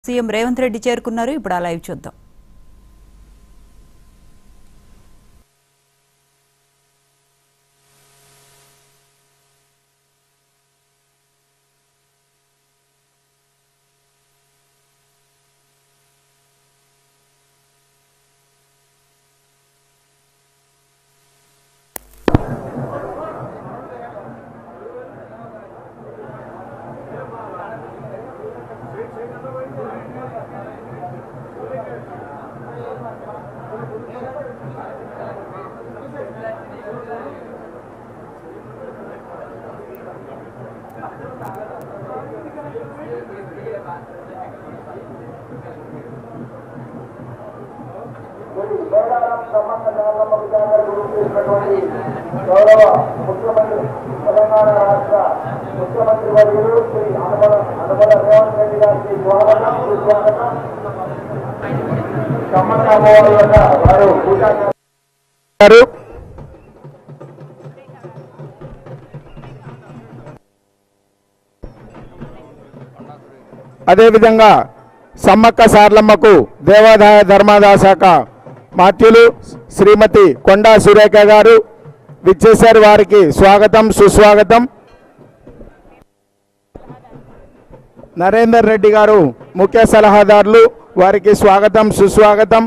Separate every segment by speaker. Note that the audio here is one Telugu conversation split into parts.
Speaker 1: సీఎం రేవంత్ రెడ్డి చేరుకున్నారు ఇప్పుడు ఆ లైవ్ చూద్దాం
Speaker 2: మేడారం సంబంధ జాతరలో విజయాన్ని గుర్తించినటువంటి గౌరవ ముఖ్యమంత్రి తెలంగాణ రాష్ట్ర ముఖ్యమంత్రి వర్యులు శ్రీ అనుమల అనుమల రేవంత్ రెడ్డి గారికి స్వాగతం సుస్వాగతం సంబంధ అమ్మవారి వద్ద వారు పూజా
Speaker 3: గారు అదేవిధంగా సమ్మక్క సార్లమ్మకు దేవాదాయ ధర్మాదాయ శాఖ మాత్యులు శ్రీమతి కొండా సురేఖ గారు విచ్చేశారు వారికి స్వాగతం సుస్వాగతం నరేందర్ రెడ్డి గారు ముఖ్య సలహాదారులు వారికి స్వాగతం సుస్వాగతం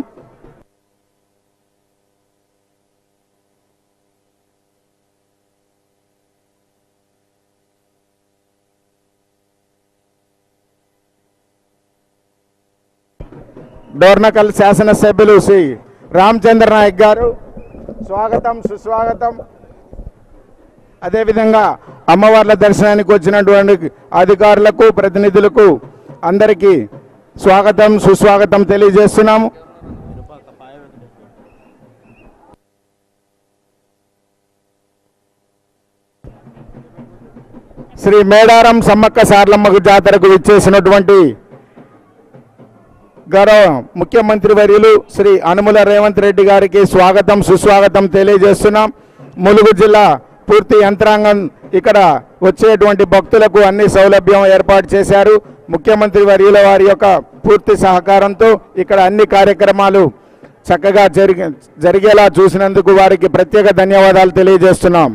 Speaker 3: డోర్నకల్ శాసనసభ్యులు శ్రీ రామచంద్ర నాయక్ గారు స్వాగతం సుస్వాగతం అదేవిధంగా అమ్మవార్ల దర్శనానికి వచ్చినటువంటి అధికారులకు ప్రతినిధులకు అందరికీ స్వాగతం సుస్వాగతం తెలియజేస్తున్నాము శ్రీ మేడారం సమ్మక్క సార్లమ్మకు జాతరకు విచ్చేసినటువంటి గౌరవ ముఖ్యమంత్రి వర్యులు శ్రీ అనుముల రేవంత్ రెడ్డి గారికి స్వాగతం సుస్వాగతం తెలియజేస్తున్నాం ములుగు జిల్లా పూర్తి యంత్రాంగం ఇక్కడ వచ్చేటువంటి భక్తులకు అన్ని సౌలభ్యం ఏర్పాటు చేశారు ముఖ్యమంత్రి వర్యుల వారి యొక్క పూర్తి సహకారంతో ఇక్కడ అన్ని కార్యక్రమాలు చక్కగా జరిగే జరిగేలా చూసినందుకు వారికి ప్రత్యేక ధన్యవాదాలు తెలియజేస్తున్నాం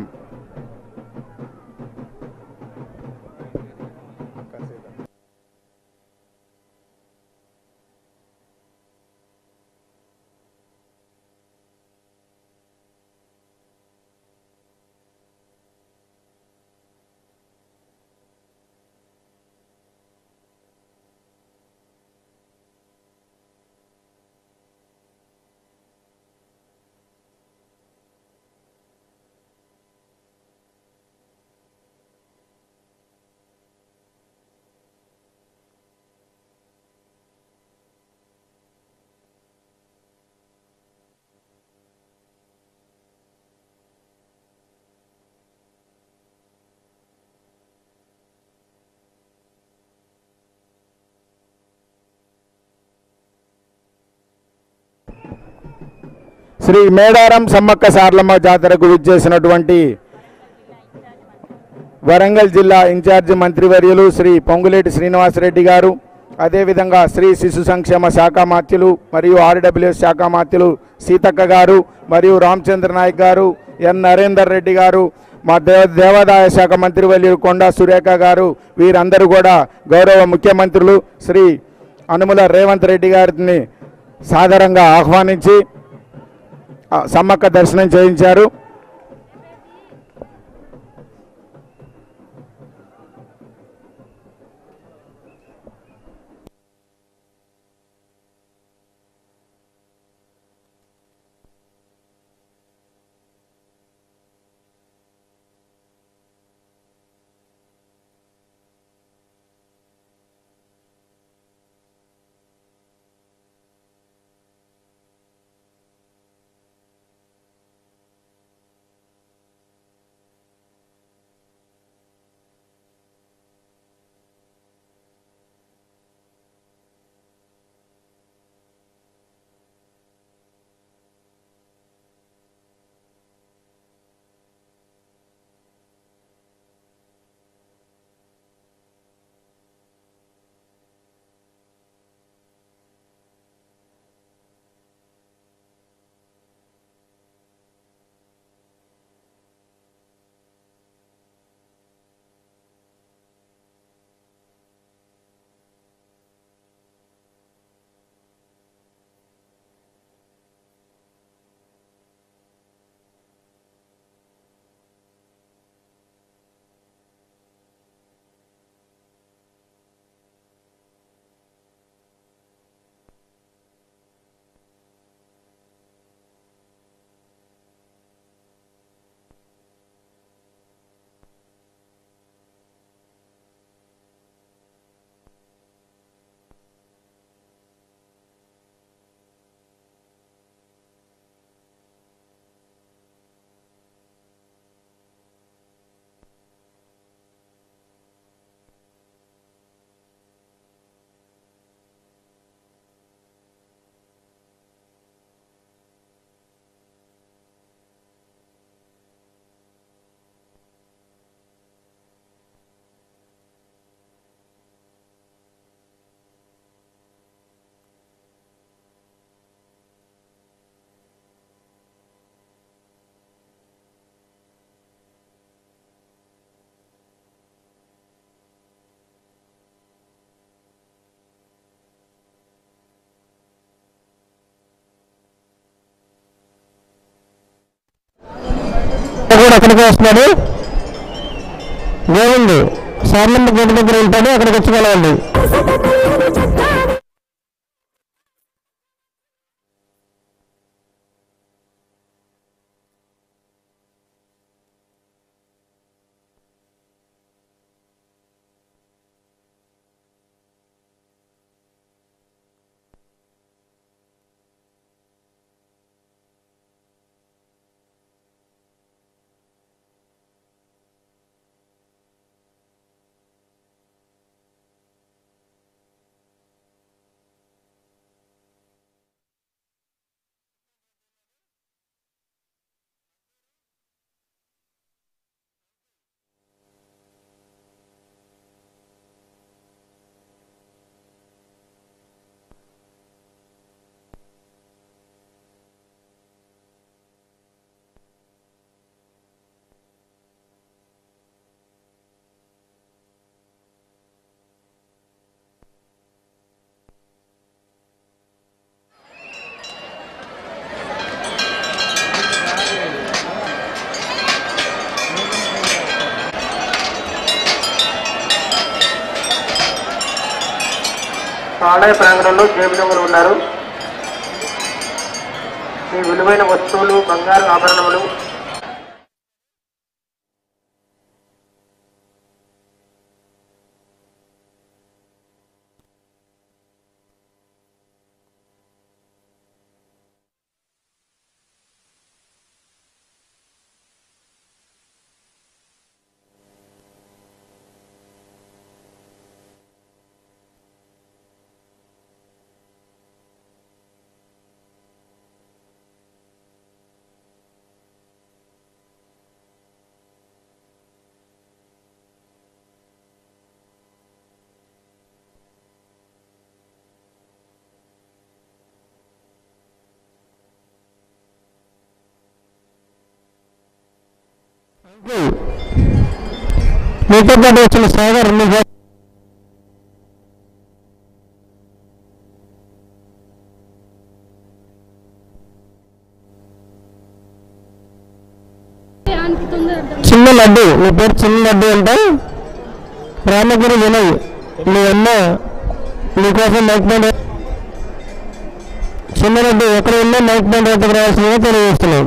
Speaker 3: శ్రీ మేడారం సమ్మక్క సార్లమ్మ జాతరకు విచ్చేసినటువంటి వరంగల్ జిల్లా ఇన్ఛార్జి మంత్రివర్యులు శ్రీ పొంగులేటి శ్రీనివాసరెడ్డి గారు అదేవిధంగా శ్రీ శిశు సంక్షేమ శాఖ మాత్యులు మరియు ఆర్డబ్ల్యూఎస్ శాఖ మాత్యులు సీతక్క గారు మరియు రామచంద్ర నాయక్ గారు ఎన్ నరేందర్ రెడ్డి గారు మా దేవ దేవాదాయ శాఖ మంత్రివర్యులు కొండా సురేఖ గారు వీరందరూ కూడా గౌరవ ముఖ్యమంత్రులు శ్రీ అనుముల రేవంత్ రెడ్డి గారిని సాదరంగా ఆహ్వానించి ఆ, సమ్మక్క దర్శనం చేయించారు
Speaker 4: కూడా అక్కడికి వస్తున్నాడు గోవింద్ సార్లమ్మ గేటు దగ్గర ఉంటాడు అక్కడికి వచ్చి కలవండి
Speaker 2: ఆలయ ప్రాంగణంలో జేబుదొంగలు ఉన్నారు మీ విలువైన వస్తువులు బంగారు ఆభరణములు
Speaker 4: మీతో పాటు వచ్చిన సాగర్ మీకు చిన్న లడ్డు నీ పేరు చిన్న లడ్డు అంటే రామగిరి వినయ్ మీ అన్న నీకోసం మైక్ బ్యాండ్ చిన్న లడ్డు ఎక్కడ ఉన్నా మైక్ బ్యాండ్ వద్దకు రావాల్సిందిగా తెలియజేస్తున్నాం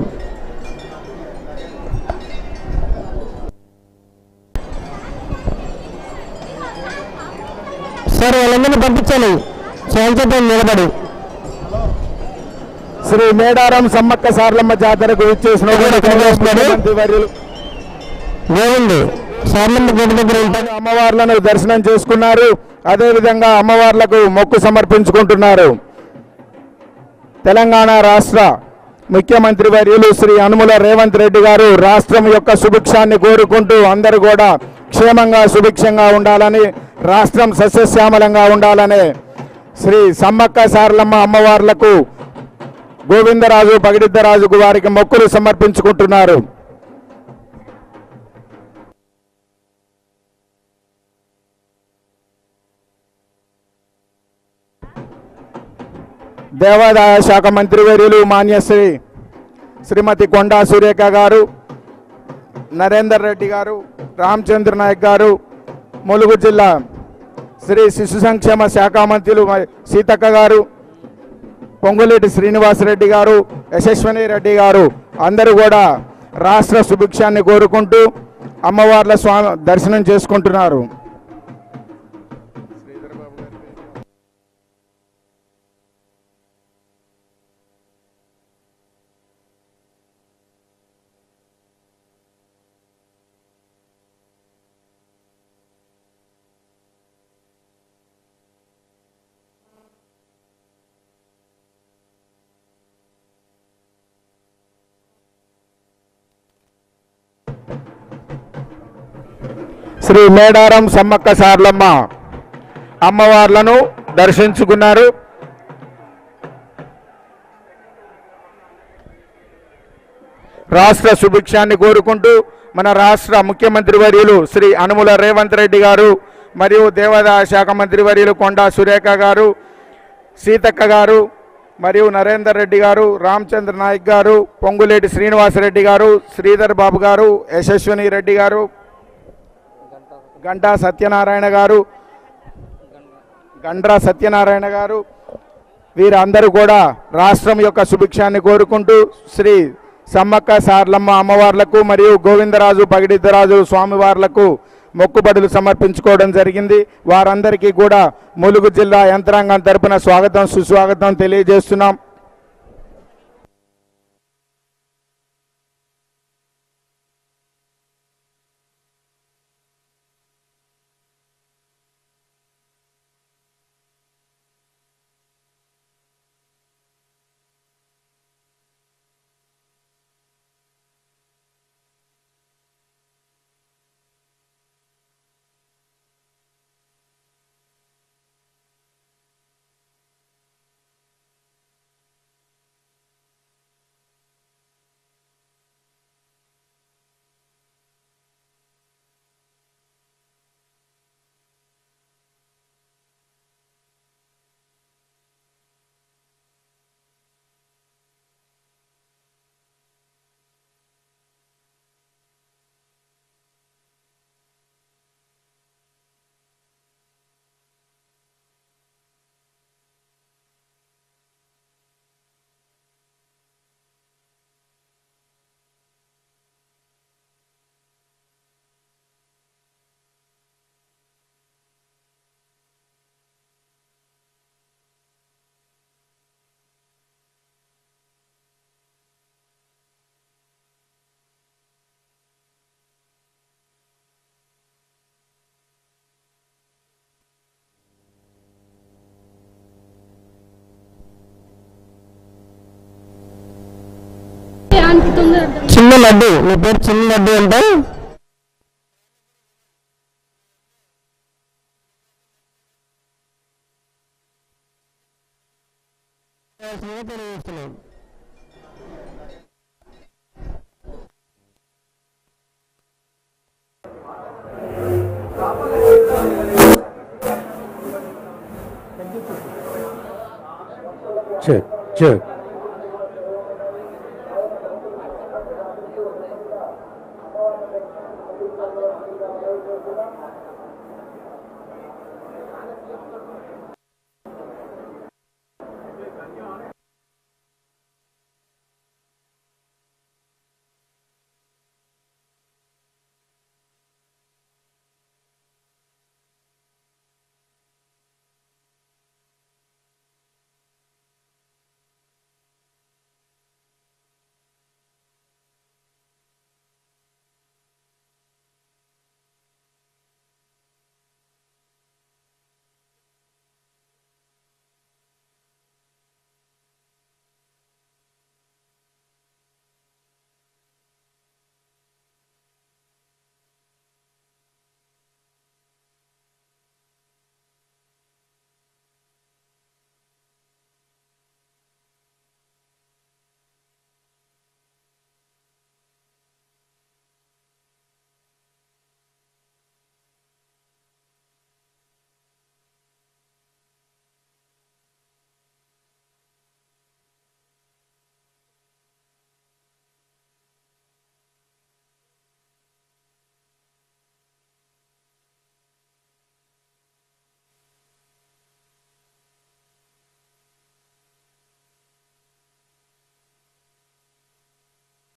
Speaker 4: సార్ వాళ్ళందరినీ పంపించాలి శాంతపై నిలబడి
Speaker 3: శ్రీ మేడారం సమ్మక్క సార్లమ్మ జాతరకు ఇచ్చేసిన ముఖ్యమంత్రి వర్యులు
Speaker 4: గోవింద్ సార్లమ్మ గేటు దగ్గర ఉంటాడు
Speaker 3: అమ్మవార్లను దర్శనం చేసుకున్నారు అదేవిధంగా అమ్మవార్లకు మొక్కు సమర్పించుకుంటున్నారు తెలంగాణ రాష్ట్ర ముఖ్యమంత్రి వర్యులు శ్రీ అనుముల రేవంత్ రెడ్డి గారు రాష్ట్రం యొక్క సుభిక్షాన్ని కోరుకుంటూ అందరూ కూడా క్షేమంగా సుభిక్షంగా ఉండాలని రాష్ట్రం సస్యశ్యామలంగా ఉండాలని శ్రీ సమ్మక్క సారలమ్మ అమ్మవార్లకు గోవిందరాజు పగిడిద్దరాజుకు వారికి మొక్కులు సమర్పించుకుంటున్నారు దేవాదాయ శాఖ మంత్రివర్యులు మాన్యశ్రీ శ్రీమతి కొండా సురేఖ గారు నరేందర్ రెడ్డి గారు రామచంద్ర నాయక్ గారు ములుగు జిల్లా శ్రీ శిశు సంక్షేమ శాఖ మంత్రులు మ- సీతక్క గారు పొంగులేటి శ్రీనివాసరెడ్డి గారు యశస్వని రెడ్డి గారు అందరూ కూడా రాష్ట్ర సుభిక్షాన్ని కోరుకుంటూ అమ్మవార్ల స్వామి దర్శనం చేసుకుంటున్నారు శ్రీ మేడారం సమ్మక్క సార్లమ్మ అమ్మవార్లను దర్శించుకున్నారు రాష్ట్ర సుభిక్షాన్ని కోరుకుంటూ మన రాష్ట్ర ముఖ్యమంత్రి వర్యులు శ్రీ అనుముల రేవంత్ రెడ్డి గారు మరియు దేవాదాయ శాఖ మంత్రి వర్యులు కొండా సురేఖ గారు సీతక్క గారు మరియు నరేందర్ రెడ్డి గారు రామచంద్ర నాయక్ గారు పొంగులేటి శ్రీనివాసరెడ్డి గారు శ్రీధర్ బాబు గారు యశస్విని రెడ్డి గారు గంటా సత్యనారాయణ గారు గండ్రా సత్యనారాయణ గారు వీరందరూ కూడా రాష్ట్రం యొక్క సుభిక్షాన్ని కోరుకుంటూ శ్రీ సమ్మక్క సార్లమ్మ అమ్మవార్లకు మరియు గోవిందరాజు పగిడిద్దరాజు స్వామివార్లకు మొక్కుబడులు సమర్పించుకోవడం జరిగింది వారందరికీ కూడా ములుగు జిల్లా యంత్రాంగం తరపున స్వాగతం సుస్వాగతం తెలియజేస్తున్నాం
Speaker 4: చిన్న లడ్డు మీ పేరు చిన్న లడ్డు అంటే తెలియజేస్తున్నాం
Speaker 5: Check, check.